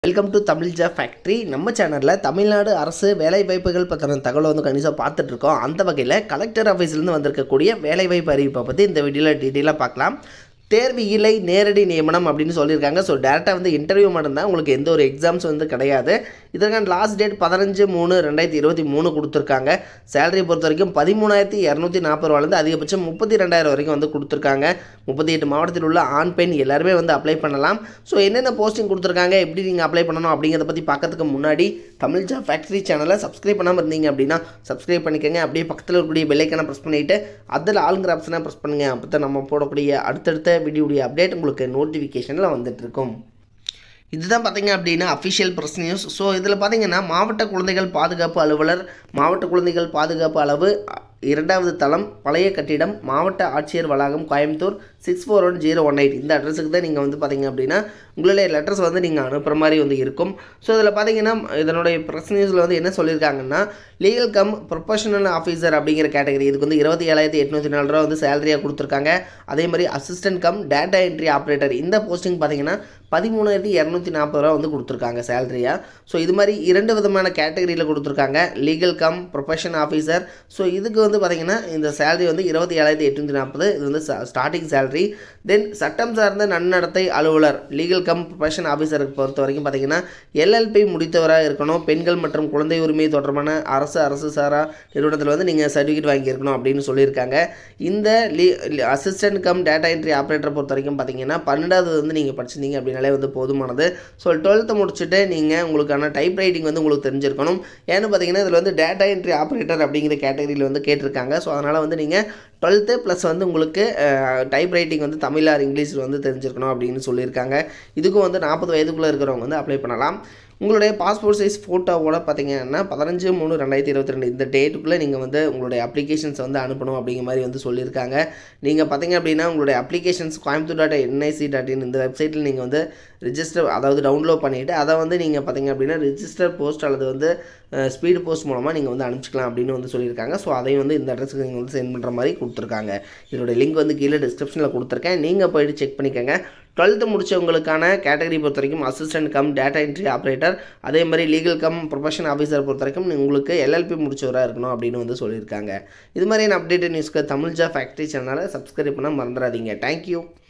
welcome to Tamil ஜா factory நம்ம சேனலில் தமிழ்நாடு அரசு வேலைவாய்ப்புகள் பற்றின தகவலை வந்து கணிசாக பார்த்துட்ருக்கோம் அந்த வகையில் கலெக்டர் ஆஃபீஸ்லேருந்து வந்திருக்கக்கூடிய வேலைவாய்ப்பு அறிவிப்பை பற்றி இந்த வீடியோவில் டீட்டெயிலாக பார்க்கலாம் தேர்வு இல்லை நேரடி நியமனம் அப்படின்னு சொல்லியிருக்காங்க ஸோ டேரெக்டாக வந்து இன்டர்வியூ மட்டும்தான் உங்களுக்கு எந்த ஒரு எக்ஸாம்ஸ் வந்து கிடையாது இதற்கான லாஸ்ட் டேட் பதினஞ்சு மூணு ரெண்டாயிரத்தி இருபத்தி மூணு கொடுத்துருக்காங்க சேலரி பொறுத்த வரைக்கும் பதிமூணாயிரத்தி இரநூத்தி நாற்பது ரூபாலேருந்து அதிகபட்சம் முப்பத்தி ரெண்டாயிரம் வரைக்கும் வந்து கொடுத்துருக்காங்க முப்பத்தி எட்டு மாவட்டத்தில் உள்ள ஆண் பெண் எல்லாருமே வந்து அப்ளை பண்ணலாம் ஸோ என்னென்ன போஸ்டிங் கொடுத்துருக்காங்க எப்படி நீங்கள் அப்ளை பண்ணணும் அப்படிங்கிறத பற்றி பார்க்கறதுக்கு முன்னாடி தமிழ் ஜா ஃபேக்ட்ரி சேனலை சப்ஸ்கிரைப் பண்ணாமல் இருந்தீங்க அப்படின்னா சப்ஸ்கிரைப் பண்ணிக்கோங்க அப்படியே பக்கத்தில் இருக்கக்கூடிய பெல்லைக்கான ப்ரெஸ் பண்ணிவிட்டு அதில் ஆளுங்கிற ஆப்ஷனை ப்ரெஸ் பண்ணுங்கள் அப்போ தான் நம்ம போடக்கூடிய அடுத்தடுத்த வீடியோடைய அப்டேட் உங்களுக்கு நோட்டிஃபிகேஷனில் வந்துட்டு இருக்கும் இதுதான் பார்த்தீங்க அப்படின்னா அஃபிஷியல் ப்ரெஸ் நியூஸ் ஸோ இதில் பார்த்தீங்கன்னா மாவட்ட குழந்தைகள் பாதுகாப்பு அலுவலர் மாவட்ட குழந்தைகள் பாதுகாப்பு அளவு அ- இரண்டாவது தளம் பழைய கட்டிடம் மாவட்ட ஆட்சியர் வளாகம் Coimbatore six four one zero one eight இந்த அட்ரஸுக்கு தான் நீங்கள் வந்து பார்த்தீங்க அப்படின்னா உங்களுடைய லெட்டர்ஸ் வந்து நீங்கள் அனுப்புகிற மாதிரி வந்து இருக்கும் ஸோ இதில் பார்த்தீங்கன்னா இதனுடைய ப்ரெஸ் நியூஸில் வந்து என்ன சொல்லியிருக்காங்கன்னா லீகல் கம் ப்ரொஃபஷனல் ஆஃபீஸர் அப்படிங்கிற கேட்டகரி இதுக்கு வந்து இருபத்தி ஏழாயிரத்தி எட்நூற்றி நாலு ரூபா வந்து சேலரியாக கொடுத்துருக்காங்க அதே மாதிரி assistant cum data entry operator இந்த போஸ்டிங் பார்த்தீங்கன்னா பதிமூணாயிரத்தி இரநூத்தி நாற்பது ரூபா வந்து கொடுத்துருக்காங்க சேலரியாக ஸோ இது மாதிரி இரண்டு விதமான கேட்டகரியில் கொடுத்துருக்காங்க legal cum profession officer so இதுக்கு வந்து பார்த்தீங்கன்னா இந்த சேலரி வந்து இருபத்தி ஏழாயிரத்தி எட்நூற்றி நாற்பது இது வந்து ஸ்டார்டிங் சேலரி தென் சட்டம் சார்ந்த நன்னடத்தை அலுவலர் லீகல் கம் ப்ரொஃபஷன் ஆஃபீஸருக்கு பொறுத்த வரைக்கும் பார்த்தீங்கன்னா எல்எல்பி முடித்தவராக இருக்கணும் பெண்கள் மற்றும் குழந்தை உரிமை தொடர்பான அரசு அரசு சாரா நிறுவனத்தில் வந்து நீங்கள் சர்டிஃபிகேட் வாங்கியிருக்கணும் அப்படின்னு சொல்லியிருக்காங்க இந்த லீ அசிஸ்டன்ட் கம் டேட்டா என்ட்ரி ஆப்ரேட்டரை பொறுத்த வரைக்கும் பார்த்தீங்கன்னா பன்னெண்டாவது வந்து நீங்கள் படிச்சிருந்தீங்க அப்படின்னாலே வந்து போதுமானது ஸோ டுவெல்த்து முடிச்சுட்டு நீங்கள் உங்களுக்கான டைப் ரைட்டிங் வந்து உங்களுக்கு தெரிஞ்சிருக்கணும் ஏன்னு பார்த்தீங்கன்னா இதில் வந்து டேட்டா என்ட்ரி ஆப்ரேட்டர் அப்படிங்கிற கேட்டகரியில் வந்து கேட்டிருக்காங்க ஸோ அதனால் வந்து நீங்கள் டுவெல்த்து ப்ளஸ் வந்து உங்களுக்கு டைப் ரைட்டிங் வந்து தமிழ் ஆர் இங்கிலீஷில் வந்து தெரிஞ்சிருக்கணும் அப்படின்னு சொல்லியிருக்காங்க இதுக்கும் வந்து நாற்பது வயதுக்குள்ளே இருக்கிறவங்க வந்து அப்ளை பண்ணலாம் உங்களுடைய பாஸ்போர்ட் சைஸ் ஃபோட்டோவோட பார்த்தீங்கன்னா பதினஞ்சு மூணு ரெண்டாயிரத்தி இருபத்தி ரெண்டு இந்த டேட்டுக்குள்ளே நீங்கள் வந்து உங்களுடைய அப்ளிகேஷன்ஸ் வந்து அனுப்பணும் அப்படிங்கிற மாதிரி வந்து சொல்லியிருக்காங்க நீங்கள் பார்த்தீங்க அப்படின்னா உங்களுடைய applications Coimbatore dot NIC dot in இந்த வெப்சைட்டில் நீங்கள் வந்து ரிஜிஸ்டர் அதாவது டவுன்லோட் பண்ணிவிட்டு அதை வந்து நீங்கள் பார்த்தீங்க அப்படின்னா ரிஜிஸ்டர் போஸ்ட் அல்லது வந்து ஸ்பீடு போஸ்ட் மூலமாக நீங்கள் வந்து அனுப்பிச்சிக்கலாம் அப்படின்னு வந்து சொல்லியிருக்காங்க ஸோ அதையும் வந்து இந்த அட்ரஸுக்கு நீங்கள் வந்து சென்ட் பண்ணுற மாதிரி கொடுத்துருக்காங்க இதோட லிங்க் வந்து கீழே டிஸ்கிரிப்ஷனில் கொடுத்துருக்கேன் நீங்கள் போயிட்டு செக் பண்ணிக்கோங்க டுவெல்த்து முடிச்சவங்களுக்கான கேட்டகரி பொறுத்த வரைக்கும் assistant cum data entry operator அதே மாதிரி லீகல் கம் ப்ரொஃபஷன் ஆஃபீஸர் பொறுத்த வரைக்கும் உங்களுக்கு எல்எல்பி முடிச்சவராக இருக்கணும் அப்படின்னு வந்து சொல்லியிருக்காங்க இது மாதிரியான அப்டேட்டட் நியூஸ்க்கு தமிழ் ஜா ஃபேக்ட்ரி சேனலை சப்ஸ்கிரைப் பண்ண மறந்துடாதீங்க தேங்க்யூ